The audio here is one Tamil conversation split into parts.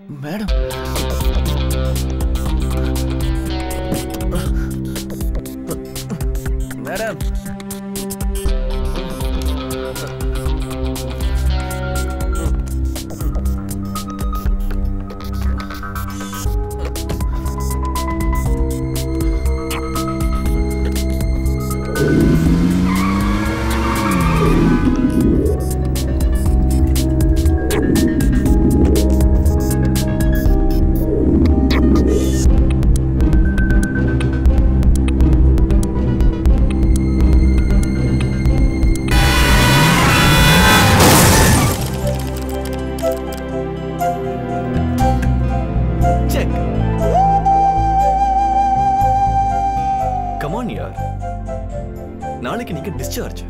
மேடம் மேடம் செக் கமான் யார் நாளைக்கு நீங்க discharge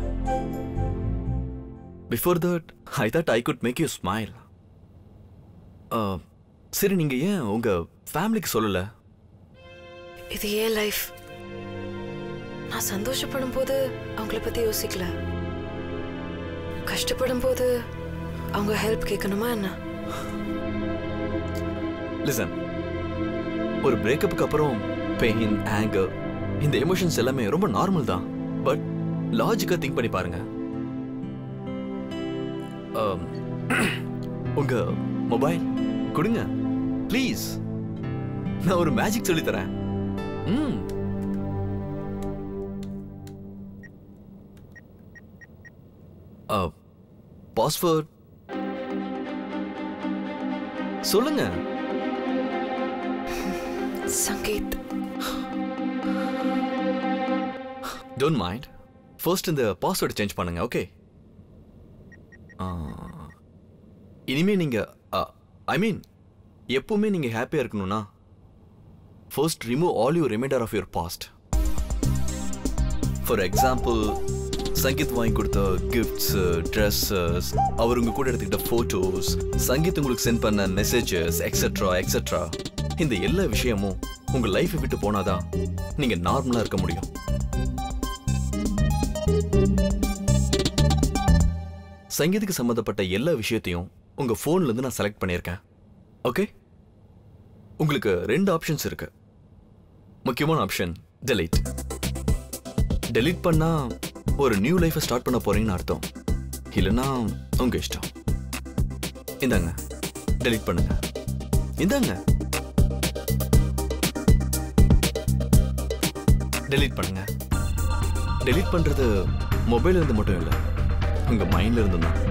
before that I thought I could make you smile சரி நீங்க ஏன் உங்க ஃபேமிலிக்கு சொல்லல இது ஏன் லைஃப் நான் சந்தோஷப்படும் போது அவங்கள பத்தி யோசிக்கல கஷ்டப்படும் போது அவங்க ஹெல்ப் கேட்கணுமா என்ன லிசன் ஒரு பிரேக்கப்புக்கு அப்புறம் பெயின் ஆங்கர் இந்த எமோஷன்ஸ் எல்லாமே ரொம்ப நார்மல் தான் பட் லாஜிக்கா திங்க் பண்ணி பாருங்க Um, உங்க மொபைல் கொடுங்க ப்ளீஸ் நான் ஒரு மேஜிக் சொல்லி தரேன் ம் பாஸ்வேர்ட் சொல்லுங்க சங்கீத் டோன்ட் மைண்ட் ஃபர்ஸ்ட் இந்த பாஸ்வேர்டு சேஞ்ச் பண்ணுங்க ஓகே இனிமே நீங்க ஐ மீன் எப்பவுமே நீங்க ஹாப்பியா இருக்கணும்னா first remove all you reminder of your past for example Sangeeth வாங்கி கொடுத்த கிஃப்ட்ஸ் ட்ரெஸ்ஸஸ் அவர் உங்க கூட எடுத்துக்கிட்ட ஃபோட்டோஸ் சங்கீத் உங்களுக்கு சென்ட் பண்ண மெசேஜஸ் எக்ஸெட்ரா எக்ஸெட்ரா இந்த எல்லா விஷயமும் உங்க லைஃபை விட்டு போனாதான் நீங்க நார்மலா இருக்க முடியும் சங்கீதுக்கு சம்மந்தப்பட்ட எல்லா விஷயத்தையும் உங்க போன்ல இருந்து நான் செலக்ட் பண்ணியிருக்கேன் ஓகே உங்களுக்கு ரெண்டு ஆப்ஷன்ஸ் இருக்கு முக்கியமான ஆப்ஷன் delete delete பண்ணா ஒரு நியூ லைஃபை ஸ்டார்ட் பண்ண போறீங்கன்னு அர்த்தம் இல்லைன்னா உங்க இஷ்டம் இந்தாங்க delete பண்ணுங்க இந்தாங்க delete பண்ணுங்க delete பண்றது மொபைல் இருந்து மட்டும் இல்லை உங்க மைண்ட்ல இருந்து தான்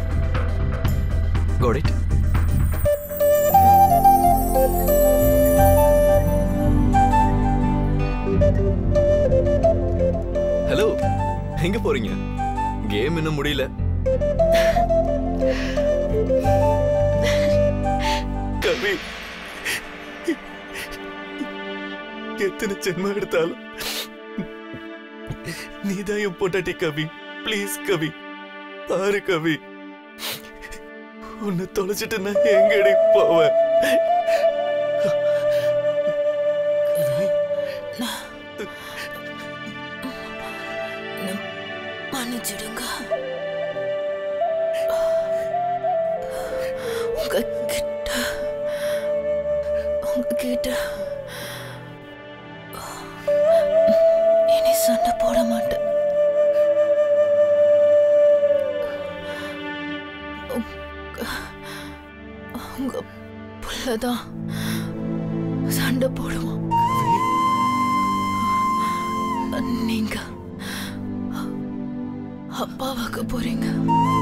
Got it? ஹலோ எங்க போறீங்க கேம் இன்னும் முடியல கவி எத்தனை ஜென்மம் எடுத்தாலும் நீதான் என் பொண்டாட்டி கவி ப்ளீஸ் கவி பாரு கவி உன்னை தொலைச்சிட்டு நான் எங்கடி போவேன் மன்னிச்சிடுங்க உங்ககிட்ட உங்ககிட்ட இனி சண்டை போட மாட்டேன் உங்க- உங்க புள்ளதான் சண்டை போடுவோம் நீங்க அப்பாவாக்க போறீங்க